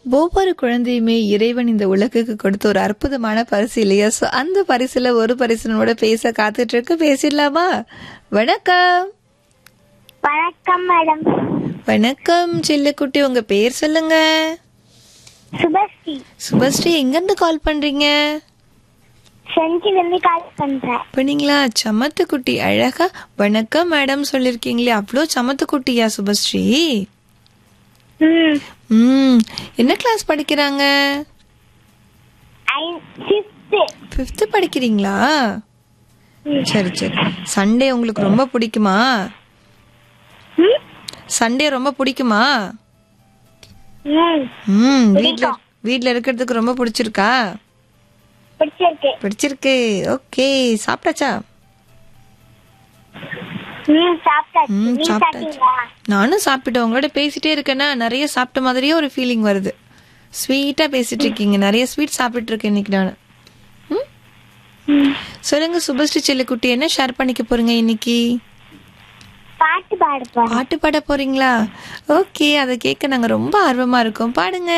ஒவ்வொரு குழந்தையுமே இறைவன் இந்த உலகுக்கு கொடுத்த ஒரு அற்புதமான பரிசு இல்லையா ஸோ அந்த பரிசுல ஒரு பரிசனோட பேச காத்துட்டு இருக்கு பேசிடலாமா வணக்கம் வணக்கம் மேடம் வணக்கம் செல்லக்குட்டி உங்க பேர் சொல்லுங்க சுபஸ்ரீ சுபஸ்ரீ எங்கிருந்து கால் பண்றீங்க செஞ்சிலிருந்து கால் பண்றேன் பண்ணீங்களா சமத்து குட்டி அழகா வணக்கம் மேடம் சொல்லிருக்கீங்களே அவ்வளோ சமத்து குட்டியா சுபஸ்ரீ ம் ம் என்ன கிளாஸ் படிக்கிறாங்க ஃபிஃப்த்து ஃபிஃப்த்து படிக்கிறீங்களா சரி சரி சண்டே உங்களுக்கு ரொம்ப பிடிக்குமா ம் சண்டே ரொம்ப பிடிக்குமா ம் ம் வீட்ல வீட்ல இருக்கிறதுக்கு ரொம்ப பிடிச்சிருக்கா பிடிச்சிருக்கு பிடிச்சிருக்கு ஓகே சாப்பிட்டாச்சா ம் சாப்பிட்டாச்சு ம் நீ சாப்பிட்டாச்சு சாப்பிட்டீங்களா நானும் சாப்பிட்டேன் உங்களோட பேசிட்டே இருக்கேன்னா நிறைய சாப்பிட்ட மாதிரியே ஒரு ஃபீலிங் வருது ஸ்வீட்டா பேசிட்டு இருக்கீங்க நிறைய ஸ்வீட் சாப்பிட்டு இருக்கேன் இன்னைக்கு நான் ம்? ம் சொல்லுங்க சுபஸ்ரீ செல்லுக்குட்டி என்ன ஷேர் பண்ணிக்க போறீங்க இன்னைக்கு பாட்டு பாட போறேன் பாட்டு பாட போறீங்களா ஓகே அதை கேட்க நாங்க ரொம்ப ஆர்வமா இருக்கோம் பாடுங்க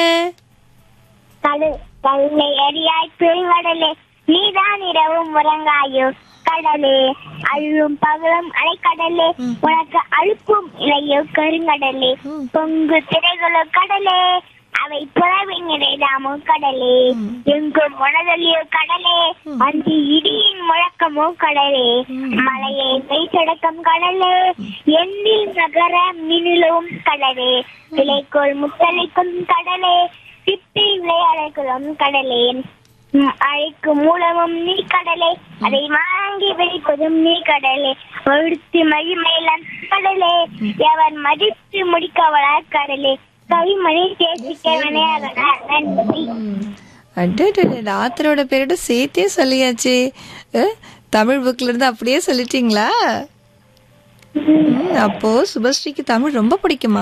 கடல் கடலை எரியாய் பெருங்கடலே நீதான் இரவும் உறங்காயோ கடலே அழும் பகலும் அலைக்கடலே உனக்கு அழுப்பும் இலையோ கருங்கடலே ம். பொங்கு திரைகளோ கடலே அவை புறவின் நிறைதாமோ கடலே எங்கும் உணதலியோ கடலே அன்று இடியின் முழக்கமோ கடலே மலையை மெய்ச்சடக்கம் கடலே எண்ணில் நகர மினிலும் கடலே விளைக்கோள் முத்தளிக்கும் கடலே சிப்பி விளையாடக்குளம் கடலே ம், அழைக்கும் மூலமும் நீ கடலே அதை வாங்கி வெளிப்பதும் நீ கடலே ஒழுத்து மகிமையிலம் கடலே எவன் மதித்து முடிக்கவள கடலே கவிமணி தேசிக்கவனே நன்றி அடடடட ஆத்தரோட பேரோட சேர்த்தே சொல்லியாச்சு அஹ், தமிழ் புக்ல இருந்து அப்படியே சொல்லிட்டீங்களா ம், அப்போ சுபஸ்ரீக்கு தமிழ் ரொம்ப பிடிக்குமா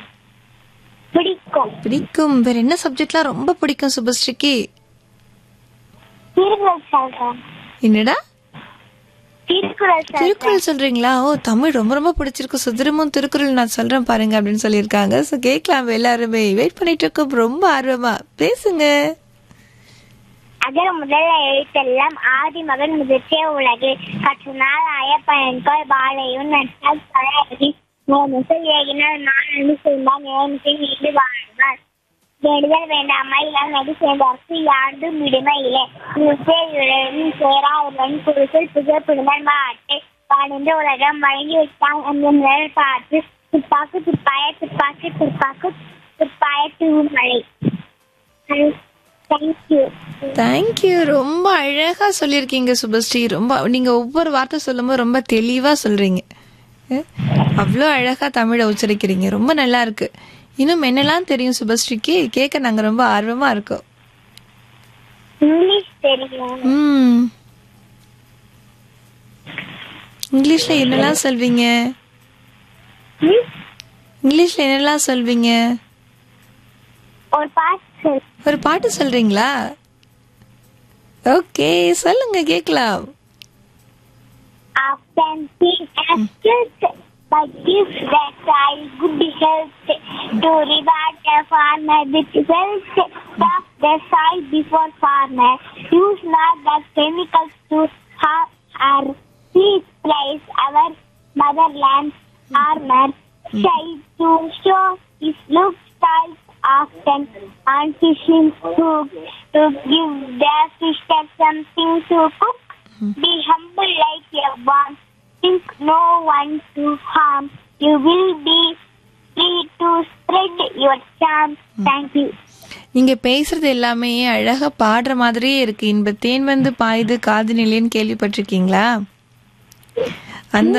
பிடிக்கும் பிடிக்கும் வேற என்ன சப்ஜெக்ட்லாம் ரொம்ப பிடிக்கும் சுபஸ்ரீக்கு திருக்குறள் சொல்றேன் என்னடா திருக்குறள் சொல்றேன் திருக்குறள் சொல்றீங்களா ஓ தமிழ் ரொம்ப ரொம்ப பிடிச்சிருக்கு சுதிரமும் திருக்குறள் நான் சொல்றேன் பாருங்க அப்படின்னு சொல்லியிருக்காங்க ஸோ கேட்கலாம் எல்லாருமே வெயிட் பண்ணிட்டு இருக்கோம் ரொம்ப ஆர்வமா பேசுங்க அகர முதல எழுத்தெல்லாம் ஆதி மகன் முதிர்ச்சிய உலகு கற்று நாள் அயப்பயன்கள் வாழையும் நட்டால் பழையடி முசல் ஏகினால் நான் அணி சேர்ந்தான் நேரமிட்டு வீடு வாழ்வார் தேடுதல் வேண்டாமா இளம் நடி சேர்ந்தார்க்கு யாண்டும் விடுமையிலே சேரும் சேராவுடன் குருசல் புகழ்பிடுதல் மாட்டு வாழ்ந்த உலகம் வழங்கி விட்டான் அந்த நிழல் பார்த்து துப்பாக்கு துப்பாய துப்பாக்கி துப்பாக்கு துப்பாய தூமலை தேங்க்யூ தேங்க்யூ ரொம்ப அழகா சொல்லியிருக்கீங்க சுபஸ்ரீ ரொம்ப நீங்க ஒவ்வொரு வார்த்தை சொல்லும்போது ரொம்ப தெளிவா சொல்றீங்க அஹ், அவ்வளோ அழகா தமிழை உச்சரிக்கிறீங்க ரொம்ப நல்லா இருக்கு இன்னும் என்னெல்லாம் தெரியும் சுபஸ்ரீக்கு கேட்க நாங்க ரொம்ப ஆர்வமா இருக்கோம் இங்கிலீஷ் தெரியும் ம் இங்கிலீஷ்ல என்னெல்லாம் சொல்வீங்க ம்? இங்கிலீஷ்ல என்னெல்லாம் சொல்வீங்க ஒரு பாட்டு சொல் ஒரு பாட்டு சொல்றீங்களா ஓகே சொல்லுங்க கேட்கலாம் Often seen as guilt, but gives the child good health to reward the farmer with wealth. Stop the soil before farmer. Use not the chemicals to harm our please place our motherland armor. Child to show his look styles often on fishing hook to give their sister something to cook. Be humble like a one. Think no one to harm. You will be free to spread your charm. Thank you. நீங்க பேசுறது எல்லாமே அழகா பாடுற மாதிரியே இருக்கு இன்ப தேன் வந்து பாயுது காது நிலைன்னு கேள்விப்பட்டிருக்கீங்களா அந்த